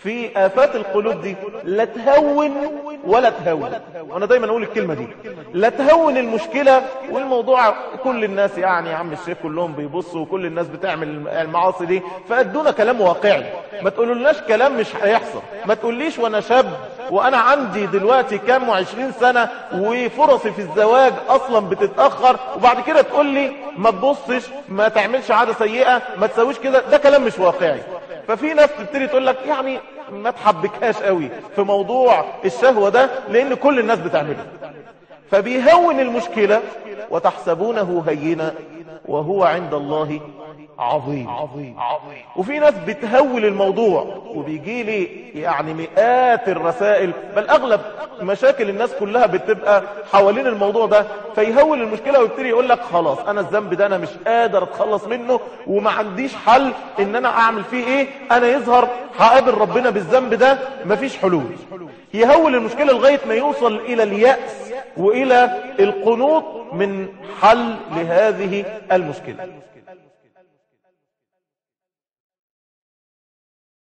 في آفات القلوب دي لا تهون ولا تهون وانا دايما اقول الكلمة دي لا تهون المشكلة والموضوع كل الناس يعني يا عم الشيخ كلهم بيبصوا وكل الناس بتعمل المعاصي دي فادونا كلام واقعي ما تقولولناش كلام مش هيحصل ما تقوليش وانا شاب وانا عندي دلوقتي كام وعشرين سنة وفرصي في الزواج اصلا بتتأخر وبعد كده تقول لي ما تبصش ما تعملش عادة سيئة ما تسويش كده ده كلام مش واقعي ففي ناس تبتدي تقول لك يعني ما تحبكهاش قوي في موضوع الشهوة ده لان كل الناس بتعمله فبيهون المشكلة وتحسبونه هينا وهو عند الله عظيم وفي ناس بتهول الموضوع وبيجي لي يعني مئات الرسائل بل اغلب مشاكل الناس كلها بتبقى حوالين الموضوع ده فيهول المشكلة ويبتدي يقول لك خلاص انا الذنب ده انا مش قادر اتخلص منه وما عنديش حل ان انا اعمل فيه ايه انا يظهر هقابل ربنا بالذنب ده مفيش حلول يهول المشكلة لغاية ما يوصل الى اليأس والى القنوط من حل لهذه المشكلة